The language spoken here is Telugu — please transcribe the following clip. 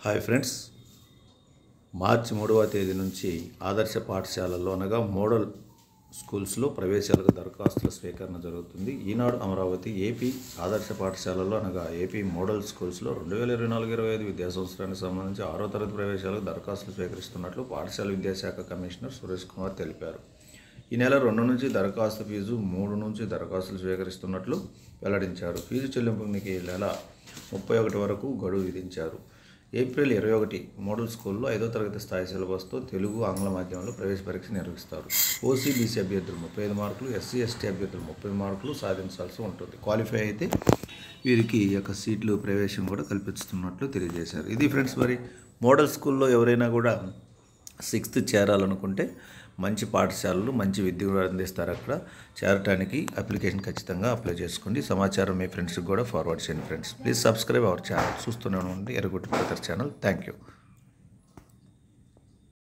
హాయ్ ఫ్రెండ్స్ మార్చి మూడవ తేదీ నుంచి ఆదర్శ పాఠశాలల్లో అనగా మోడల్ స్కూల్స్లో ప్రవేశాలకు దరఖాస్తుల స్వీకరణ జరుగుతుంది ఈనాడు అమరావతి ఏపీ ఆదర్శ పాఠశాలల్లో అనగా ఏపీ మోడల్ స్కూల్స్లో రెండు వేల ఇరవై నాలుగు ఇరవై ఐదు విద్యా సంవత్సరానికి సంబంధించి ఆరో తరగతి ప్రవేశాలకు దరఖాస్తులు స్వీకరిస్తున్నట్లు పాఠశాల విద్యాశాఖ కమిషనర్ సురేష్ కుమార్ తెలిపారు ఈ నెల రెండు నుంచి దరఖాస్తు ఫీజు మూడు నుంచి దరఖాస్తులు స్వీకరిస్తున్నట్లు వెల్లడించారు ఫీజు చెల్లింపునికి ఈ నెల ముప్పై ఒకటి వరకు గడువు విధించారు ఏప్రిల్ ఇరవై ఒకటి మోడల్ స్కూల్లో ఐదో తరగతి స్థాయి సిలబస్తో తెలుగు ఆంగ్ల మాధ్యమంలో ప్రవేశ పరీక్ష నిర్వహిస్తారు ఓసీబీసీ అభ్యర్థులు ముప్పై ఐదు మార్కులు ఎస్సీ ఎస్టీ అభ్యర్థులు ముప్పై మార్కులు సాధించాల్సి ఉంటుంది క్వాలిఫై అయితే వీరికి ఈ యొక్క సీట్లు ప్రవేశం కూడా కల్పిస్తున్నట్లు తెలియజేశారు ఇది ఫ్రెండ్స్ మరి మోడల్ స్కూల్లో ఎవరైనా కూడా సిక్స్త్ చేరాలనుకుంటే మంచి పాఠశాలలు మంచి విద్య కూడా అందిస్తారు అక్కడ చేరటానికి అప్లికేషన్ ఖచ్చితంగా అప్లై చేసుకోండి ఈ సమాచారం మీ ఫ్రెండ్స్కి కూడా ఫార్వర్డ్ చేయండి friends please subscribe our channel చూస్తూనే ఉండండి ఎరగొట్టు బ్రదర్ ఛానల్ థ్యాంక్ యూ